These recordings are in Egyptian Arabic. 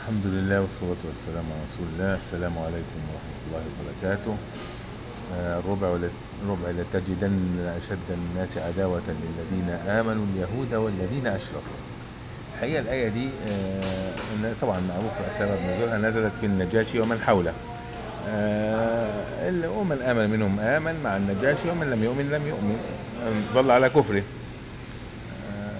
الحمد لله والصلاة والسلام على رسول الله السلام عليكم ورحمة الله وبركاته آه، الربع ولا- ربع لتجدن أشد الناس عداوة للذين آمنوا اليهود والذين أشركوا الحقيقة الآية دي آه، إن- طبعا معروف سبب نزولها نزلت في النجاشي ومن حوله آه، ال- ومن آمن منهم آمن مع النجاشي ومن لم يؤمن لم يؤمن آه، ظل على كفره آه،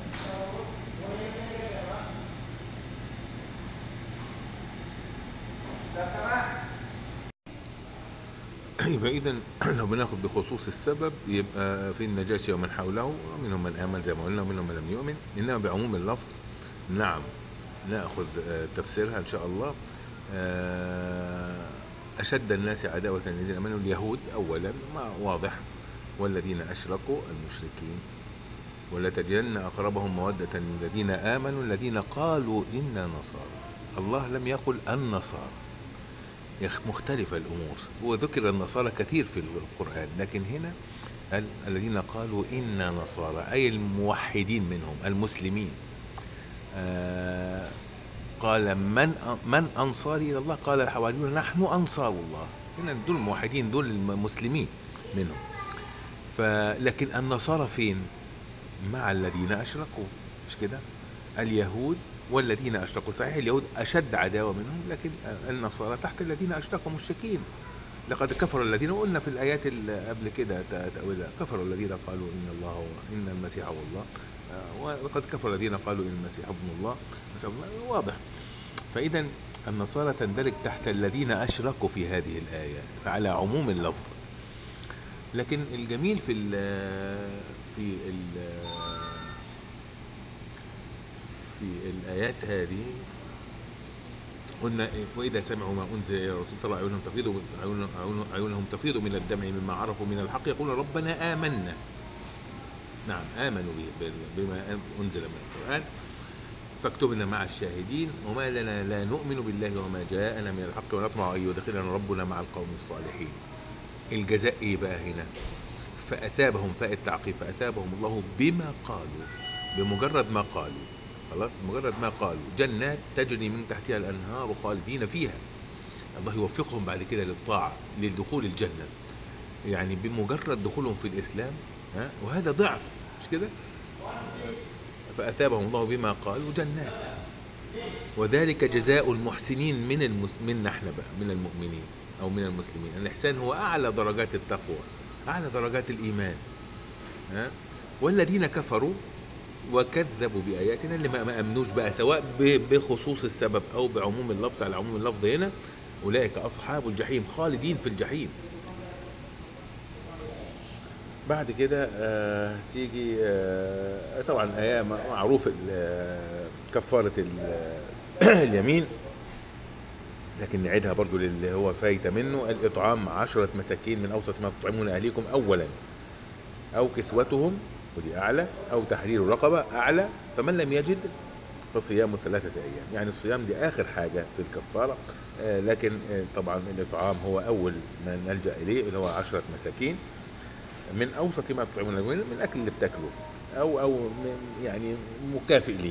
يبقى اذا لو بناخد بخصوص السبب يبقى في النجاشي ومن حوله منهم من امن زي ما قلنا ومنهم من لم يؤمن انما بعموم اللفظ نعم ناخذ آه، تفسيرها ان شاء الله آه، اشد الناس عداوه للذين امنوا اليهود اولا ما واضح والذين اشركوا المشركين ولتجدن اقربهم موده للذين امنوا الذين قالوا انا نصارى الله لم يقل النصارى يخ- مختلفة الأمور وذكر النصارى كثير في القرآن لكن هنا قال الذين قالوا إنا نصارى أي الموحدين منهم المسلمين آه قال من من أنصاري إلى الله قال الحواريون نحن أنصار الله هنا دول الموحدين دول المسلمين منهم فلكن النصارى فين مع الذين أشركوا مش كده اليهود والذين أشركوا صحيح اليهود أشد عداوة منهم لكن النصارى تحت الذين أشركوا مشركين لقد كفر الذين قلنا في الآيات اللي قبل كده ت- تأويلها كفر الذين قالوا إن الله هو إن المسيح هو الله آه، وقد كفر الذين قالوا إن المسيح ابن الله نسأل الله واضح فإذا النصارى تندرج تحت الذين أشركوا في هذه الآية على عموم اللفظ لكن الجميل في ال في ال في الآيات هذه قلنا إيه؟ وإذا سمعوا ما أنزل إلى الرسول صلى الله عليه وسلم تفيض عيون- عيون- عيونهم تفيض من الدمع مما عرفوا من الحق يقولون ربنا آمنا نعم آمنوا به- بال- بما أنزل من القرآن فاكتبنا مع الشاهدين وما لنا لا نؤمن بالله وما جاءنا من الحق ونطمع أن يدخلنا ربنا مع القوم الصالحين الجزاء إيه بقى هنا فأثابهم فاء التعقيب فأثابهم الله بما قالوا بمجرد ما قالوا خلاص بمجرد ما قالوا جنات تجري من تحتها الأنهار خالدين فيها الله يوفقهم بعد كده للطاعة لدخول الجنة يعني بمجرد دخولهم في الإسلام ها وهذا ضعف مش كده فأثابهم الله بما قالوا جنات وذلك جزاء المحسنين من المس... منا احنا بقى من المؤمنين او من المسلمين الإحسان هو أعلى درجات التقوى أعلى درجات الإيمان ها؟ والذين كفروا وكذبوا بآياتنا اللي ما ما أمنوش بقى سواء ب- بخصوص السبب أو بعموم اللفظ على عموم اللفظ هنا أولئك أصحاب الجحيم خالدين في الجحيم بعد كده آه تيجي آه طبعا آية معروف ال- آه، كفارة ال- اليمين لكن نعيدها برضو للي هو فايت منه الإطعام عشرة مساكين من أوسط ما تطعمون أهليكم أولا أو كسوتهم ودي أعلى أو تحرير رقبة أعلى فمن لم يجد فصيام ثلاثة أيام يعني الصيام دي آخر حاجة في الكفارة آه، لكن آه، طبعا الإطعام هو أول ما نلجأ إليه اللي هو عشرة مساكين من أوسط ما تطعمون أهليكم من الأكل اللي بتاكله أو أو من يعني مكافئ ليه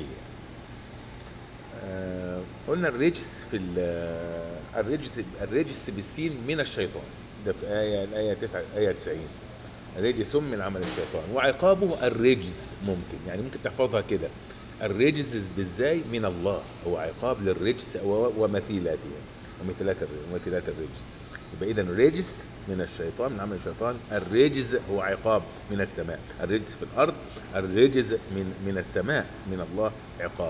آه، قلنا الرجس في ال- الرجس الرجس بالسين من الشيطان ده في آية الآية 9 آية 90 رجس من عمل الشيطان وعقابه الرجز ممكن يعني ممكن تحفظها كده الرجز بالزاي من الله هو عقاب للرجس و- ومثيلاته ومثيلات الر- ومثيلات الرجس يبقى اذا الرجس من الشيطان من عمل الشيطان الرجز هو عقاب من السماء الرجز في الارض الرجز من من السماء من الله عقاب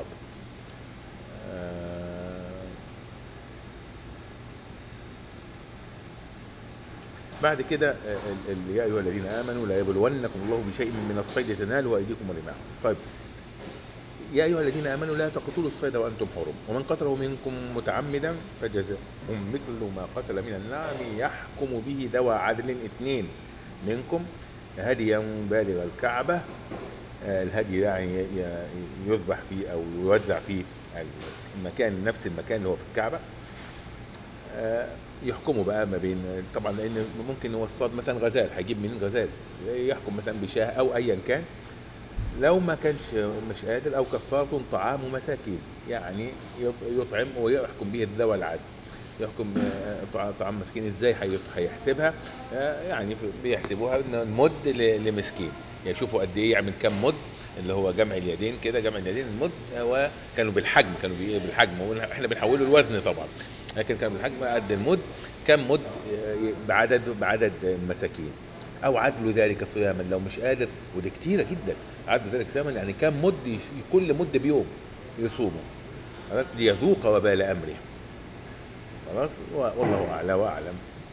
آه، بعد كده آه، ال- ال- يا ايها الذين امنوا لا يبلونكم الله بشيء من الصيد تناله ايديكم ورماحكم طيب يا ايها الذين امنوا لا تقتلوا الصيد وانتم حرم ومن قتله منكم متعمدا فجزاء مثل ما قتل من النعم يحكم به ذوى عدل اثنين منكم هديا بالغ الكعبه آه، الهدي يعني ي- ي- يذبح فيه او يوزع فيه المكان نفس المكان اللي هو في الكعبه آه، يحكموا بقى ما بين طبعا لان ممكن هو الصاد مثلا غزال هيجيب منين غزال يحكم مثلا بشاه او ايا كان لو ما كانش مش قادر او كفارة طعام مساكين يعني يط- يطعم ويحكم به الذوى العدل يحكم آه، طع- طعام مسكين ازاي هيط- هيحسبها آه، يعني في- بيحسبوها ان المد ل- لمسكين يعني شوفوا قد ايه يعمل كام مد اللي هو جمع اليدين كده جمع اليدين المد هو كانوا بالحجم كانوا بي- بالحجم وقلنا احنا بنحوله الوزن طبعا لكن كان بالحجم قد المد كم مد آه، بعدد بعدد المساكين او عدل ذلك صياما لو مش قادر ودي كتيره جدا عدل ذلك صياما يعني كم مد ي- كل مد بيوم يصومه خلاص ليذوق وبال امره خلاص و- والله اعلى واعلم